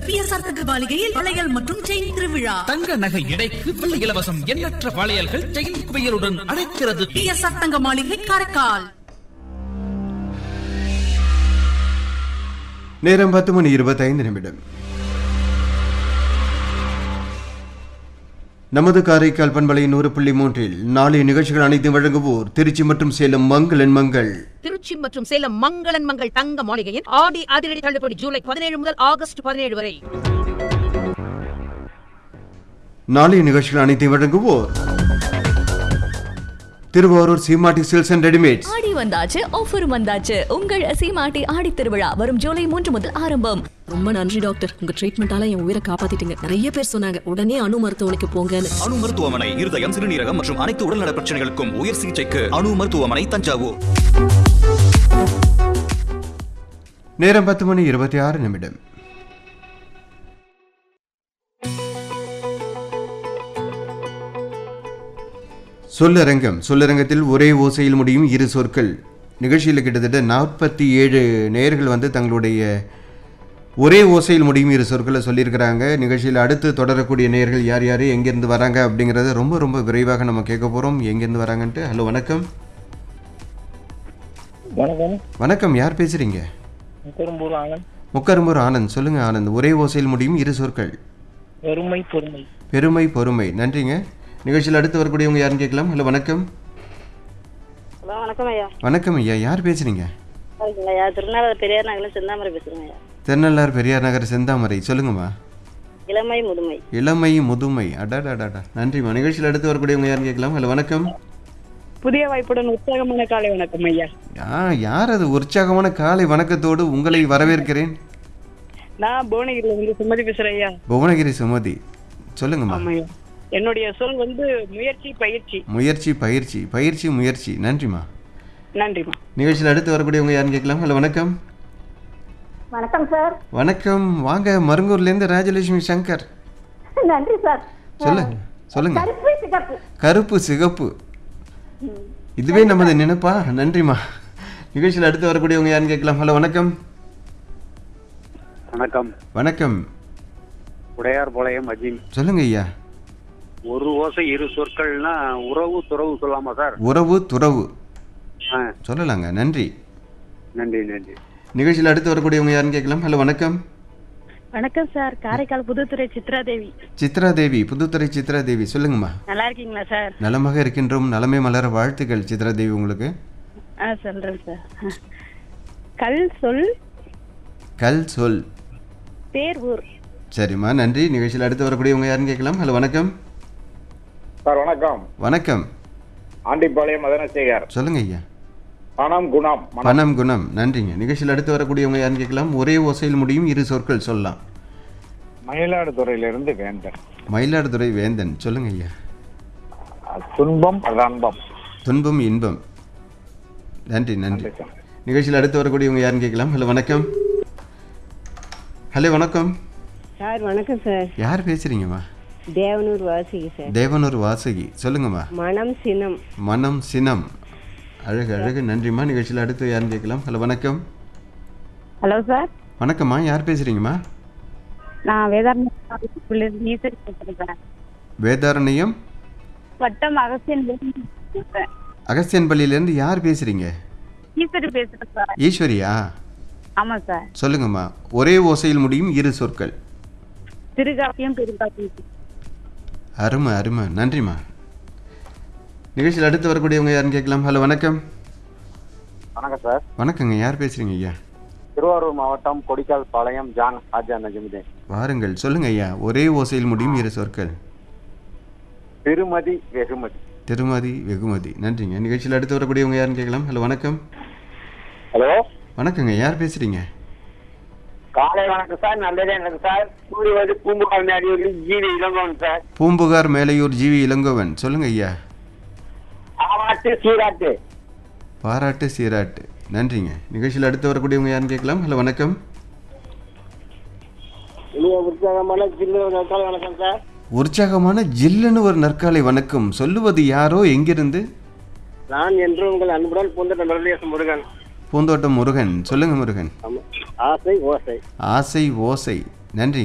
PSR தங்க மாளிகையில் வளையல் மற்றும் செயின் திருவிழா தங்க நகை எடைக்கு வெள்ளி இலவசம் எண்ணற்ற வளையல்கள் செயின் குவியலுடன் அழைக்கிறது பிஎஸ்ஆர் தங்க மாளிகை காரைக்கால் நேரம் பத்து மணி இருபத்தைந்து நிமிடம் நமது காரைக்கால் பண்பலை நூறு புள்ளி மூன்றில் நாளைய நிகழ்ச்சிகள் அனைத்தும் வழங்குவோர் திருச்சி மற்றும் சேலம் மங்களன் மங்கள் திருச்சி மற்றும் சேலம் மங்களன் மங்கள் தங்க மாளிகையின் ஆடி அதிரடி தள்ளுபடி ஜூலை பதினேழு முதல் ஆகஸ்ட் பதினேழு வரை நாளைய நிகழ்ச்சிகள் அனைத்தையும் வழங்குவோர் திருவாரூர் சீமாட்டி சில்ஸ் அண்ட் ரெடிமேட்ஸ் ஆடி வந்தாச்சு ஆஃபர் வந்தாச்சு உங்கள் சீமாட்டி ஆடி திருவிழா வரும் ஜூலை மூன்று முதல் ஆரம்பம் ரொம்ப நன்றி டாக்டர் உங்க ட்ரீட்மெண்டால என் உயிரை காப்பாத்திட்டீங்க நிறைய பேர் சொன்னாங்க உடனே அணு மருத்துவமனைக்கு போங்கன்னு அணு மருத்துவமனை இருதயம் சிறுநீரகம் மற்றும் அனைத்து உடல்நல பிரச்சனைகளுக்கும் உயர் சிகிச்சைக்கு அணு மருத்துவமனை தஞ்சாவூர் நேரம் பத்து மணி இருபத்தி ஆறு நிமிடம் சொல்லரங்கம் சொல்லரங்கத்தில் ஒரே ஓசையில் முடியும் இரு சொற்கள் நிகழ்ச்சியில் கிட்டத்தட்ட நாற்பத்தி ஏழு நேயர்கள் வந்து தங்களுடைய ஒரே ஓசையில் முடியும் இரு சொற்களை சொல்லியிருக்கிறாங்க நிகழ்ச்சியில் அடுத்து தொடரக்கூடிய நேயர்கள் யார் யார் எங்கேருந்து வராங்க அப்படிங்கிறத ரொம்ப ரொம்ப விரைவாக நம்ம கேட்க போகிறோம் எங்கேருந்து வராங்கன்ட்டு ஹலோ வணக்கம் வணக்கம் வணக்கம் யார் பேசுகிறீங்க பெரும்பூர் ஆனந்த் முக்கரும்பூர் ஆனந்த் சொல்லுங்கள் ஆனந்த் ஒரே ஓசையில் முடியும் இரு சொற்கள் பெருமை பொறுமை பெருமை பொறுமை நன்றிங்க நிகழ்ச்சியில் அடுத்து வரக்கூடியவங்க யாருன்னு கேட்கலாம் ஹலோ வணக்கம் ஹலோ வணக்கம் ஐயா வணக்கம் ஐயா யார் பேசுகிறீங்க இருக்கீங்களா ஐயா திருநாள் பெரியார் நகரில் செந்தாமரை பேசுகிறேங்க ஐயா திருநள்ளார் பெரியார் நகர் செந்தாமரை சொல்லுங்கம்மா இளமை முதுமை இளமை முதுமை அடாடாடாடா நன்றிம்மா நிகழ்ச்சியில் அடுத்து வரக்கூடியவங்க யாருன்னு கேட்கலாம் ஹலோ வணக்கம் புதிய வாய்ப்புடன் உற்சாகமான காலை வணக்கம் ஐயா ஆ யார் அது உற்சாகமான காலை வணக்கத்தோடு உங்களை வரவேற்கிறேன் நான் புவனகிரில இருந்து சுமதி பேசுறேன் ஐயா புவனகிரி சுமதி சொல்லுங்கம்மா ஆமாய்யா என்னுடைய சொல் வந்து முயற்சி பயிற்சி முயற்சி பயிற்சி பயிற்சி முயற்சி நன்றிம்மா நன்றிம்மா நிகழ்ச்சியில் அடுத்து வரக்கூடியவங்க யாருன்னு கேட்கலாம் ஹலோ வணக்கம் வணக்கம் சார் வணக்கம் வாங்க மருங்கூர்லேருந்து ராஜலட்சுமி சங்கர் நன்றி சார் சொல்லுங்க சொல்லுங்க கருப்பு சிகப்பு கருப்பு சிகப்பு இதுவே நமது நினைப்பா நன்றிம்மா நிகழ்ச்சியில் அடுத்து வரக்கூடியவங்க யாருன்னு கேட்கலாம் ஹலோ வணக்கம் வணக்கம் வணக்கம் உடையார் பாளையம் அஜீம் சொல்லுங்க ஐயா ஒரு ஓசை இரு சொற்கள்னா உறவு துறவு சொல்லாமா சார் உறவு துறவு ஆ சொல்லலாங்க நன்றி நன்றி நன்றி நிகழ்ச்சியில் அடுத்து வரக்கூடியவங்க யாருன்னு கேட்கலாம் ஹலோ வணக்கம் வணக்கம் சார் காரைக்கால் புதுத்துறை சித்ரா தேவி சித்ரா தேவி புதுத்துறை சித்ரா தேவி சொல்லுங்கம்மா நல்லா இருக்கீங்களா சார் நலமாக இருக்கின்றோம் நலமே மலர வாழ்த்துக்கள் சித்ரா தேவி உங்களுக்கு ஆ சொல்றேன் சார் கல் சொல் கல் சொல் பேர் ஊர் சரிம்மா நன்றி நிகழ்ச்சியில் அடுத்து வரக்கூடியவங்க யாருன்னு கேட்கலாம் ஹலோ வணக்கம் சார் வணக்கம் வணக்கம் ஆண்டிப்பாளையம் மதனசேகர் சொல்லுங்க ஐயா பணம் குணம் பணம் குணம் நன்றிங்க நிகழ்ச்சியில் அடுத்து வரக்கூடியவங்க யாருன்னு கேட்கலாம் ஒரே ஓசையில் முடியும் இரு சொற்கள் சொல்லலாம் மயிலாடுதுறையிலிருந்து வேந்தன் மயிலாடுதுறை வேந்தன் சொல்லுங்க ஐயா துன்பம் ரன்பம் துன்பம் இன்பம் நன்றி நன்றி நிகழ்ச்சியில் அடுத்து வரக்கூடியவங்க யாருன்னு கேட்கலாம் ஹலோ வணக்கம் ஹலோ வணக்கம் சார் வணக்கம் சார் யார் பேசுறீங்கம்மா தேவனூர் வாசிக்கு சார் தேவனூர் வாசகி சொல்லுங்கம்மா மனம் சினம் மனம் சினம் அழகு அழகு நன்றிம்மா நிகழ்ச்சியில் அடுத்து யாருன்னு கேட்கலாம் ஹலோ வணக்கம் ஹலோ சார் வணக்கம்மா யார் பேசுறீங்கம்மா நான் வேதாரணம் ஈஸ்வரி பேசுறேன் வேதாரண்யம் வட்டம் அகசியன் அகஸ்தியன்பள்ளியிலேருந்து யார் பேசுறீங்க ஈஸ்வரி பேசுறேன் சார் ஈஸ்வரியா ஆமா சார் சொல்லுங்கம்மா ஒரே ஓசையில் முடியும் இரு சொற்கள் திருகாப்பியம் பெருகாப்பியம் அருமை அருமை நன்றிம்மா நிகழ்ச்சியில் அடுத்து வரக்கூடியவங்க யாருன்னு கேட்கலாம் ஹலோ வணக்கம் வணக்கம் சார் வணக்கங்க யார் பேசுறீங்க ஐயா திருவாரூர் மாவட்டம் கொடிக்கால் பாளையம் ஜான் ஆஜா நஜமுதேன் வாருங்கள் சொல்லுங்க ஐயா ஒரே ஓசையில் முடியும் இரு சொற்கள் திருமதி வெகுமதி திருமதி வெகுமதி நன்றிங்க நிகழ்ச்சியில் அடுத்து வரக்கூடியவங்க யாருன்னு கேட்கலாம் ஹலோ வணக்கம் ஹலோ வணக்கங்க யார் பேசுறீங்க காலை வணக்கம் சார் நல்லதே எனக்கு சார் சூரியவாதி பூம்புகார் மேடியூரில் G V Elangovan sir Poompuhar Melaiyur G V Elangovan சொல்லுங்க ஐயா ஆவாட்டு சீராட்டு பாராட்டு சீராட்டு நன்றிங்க நிகழ்ச்சியில் அடுத்து வரக்கூடியவங்க யாருன்னு கேட்கலாம் ஹலோ வணக்கம் இனிய உற்சாகமான ஜில்லு காலை வணக்கம் சார் உற்சாகமான ஜில்லுன்னு ஒரு நற்காலை வணக்கம் சொல்லுவது யாரோ எங்கிருந்து நான் என்று உங்கள் அன்புடன் பூந்த மருதேசம் முருகன் பூந்தோட்டம் முருகன் சொல்லுங்க முருகன் ஆசை ஓசை ஆசை ஓசை நன்றி